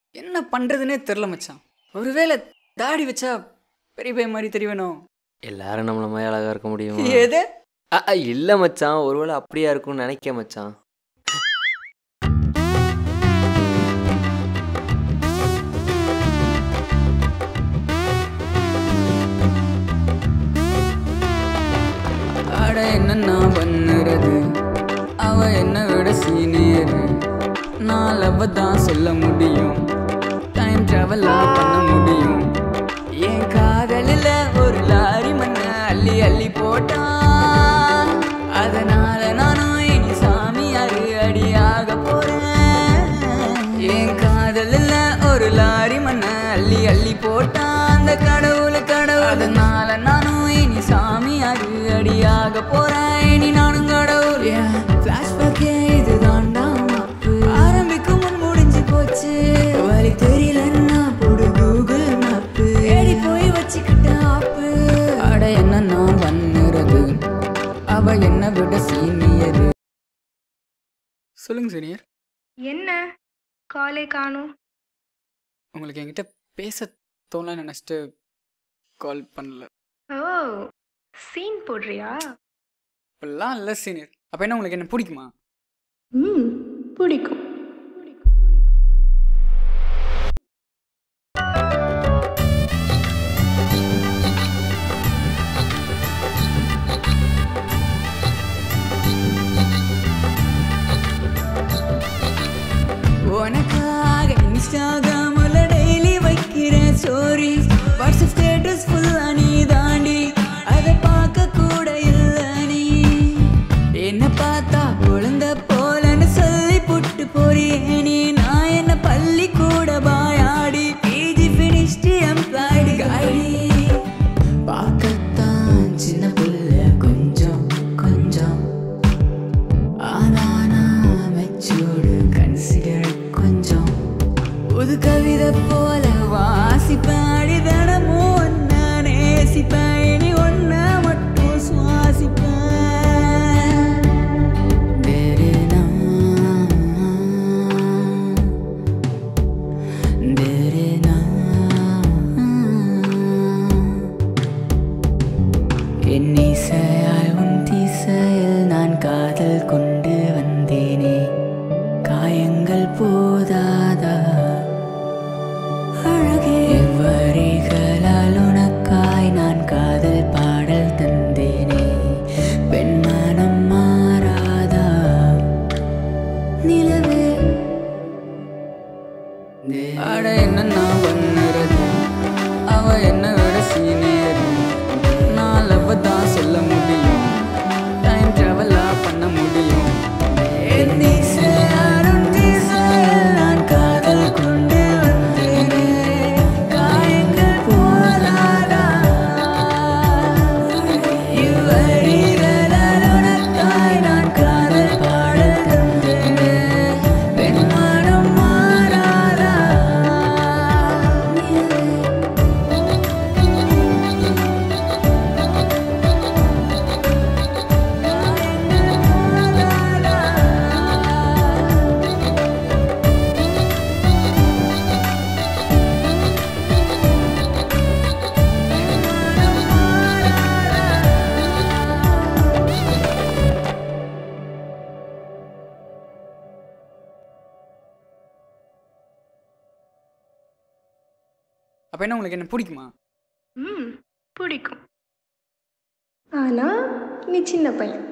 என்ன பண்ணுறதுனே தெரில மச்சான் ஒருவேளை தாடி வச்சா பெரிய பையன் மாதிரி தெரியவேணும் எல்லாரும் நம்மள மாதிரி அழகா இருக்க முடியுமா எது அ, அ, இல்ல மச்சான் ஒருவேளை அப்படியா இருக்கும்னு நினைக்க மச்சான் அட என்ன நான் பண்ணுறது அவ என்னை விட சீனியர் நான் லவ் தான் சொல்ல முடியும் டைம் ட்ராவலாக பண்ண முடியும் என் காதலில் ஒரு லாரி மண்ண அள்ளி அள்ளி போட்டான் அதனால நானும் இனி சாமியாரு அடியாக போறேன் என் காதலில் ஒரு லாரி மண்ண அள்ளி அள்ளி போட்டான் அந்த கடவுள் கடவுள் அதனால நானும் இனி சாமியாரு அடியாக போறேன் இனி நானும் கடவுள் ஃப்ளாஷ்பேக்கே இதுதான்டா மாப்பு ஆரம்பிக்கும் முன் முடிஞ்சு போச்சு வழி தெரியலன்னா போடு கூகுள் மேப்பு ஏடி போய் வச்சுக்கிட்ட ஆப்பு அட என்ன நான் பண்ணுறது அவ என்னை விட சீனியர் சொல்லுங்க சீனியர் என்ன காலே காணும் உங்களுக்கு என்கிட்ட பேச தோணல நினச்சிட்டு கால் பண்ணல ஓ சீன் போடுறியா இப்பெல்லாம் இல்லை சீனியர் அப்போ என்ன உங்களுக்கு என்ன பிடிக்குமா ம் பிடிக்கும் உனக்காக இன்ஸ்டாகிராமில் டெய்லி வைக்கிறேன் ஸ்டோரி வாட்ஸ்அப் ஸ்டேட்டஸ் ஃபுல்லாக நீ தாண்டி அதை பார்க்க கூட இல்லை நீ என்ன பார்த்தா குழந்தை போலன்னு சொல்லி புட்டு போறியே நீ நான் என்ன பள்ளி கூட பாயாடி பிஜி ஃபினிஷ்டு எம்ப்ளாய்டு காடி பார்க்கத்தான் சின்ன பிள்ளை கொஞ்சம் கொஞ்சம் ஆனா நான் மெச்சூர்டு கன்சிடர் கொஞ்சம் புது கவிதை போல வாசிப்பேன் அடிதனமும் ஒன்ன நேசிப்பேன் இனி ஒன்ன மட்டும் சுவாசிப்பேன் வேறு நான் வேறு நான் என் இசையால் உன் திசையில் நான் காதல் கொண்டு வந்தேனே காயங்கள் போதாதா அழகே வரிகளால் உனக்காய் நான் காதல் பாடல் தந்தேனே பெண்மானம் மாறாதா நிலவே அட என்ன நான் பண்ணுறது அவ என்ன விட சீனியர் நான் லவ் தான் சொல்ல முடியும் டைம் ட்ராவலாக பண்ண முடியும் என் திசையாரும் திசையில் நான் காதல் கொண்டு வந்தேனே காயங்கள் போலாதா இவ்வரிகளால் உனக்காய் நான் காதல் பாடல் தந்தேனே பெண்மானம் மாறாதா அப்போ என்ன உங்களுக்கு என்ன பிடிக்குமா ம் பிடிக்கும் ஆனா நீ சின்ன பையன்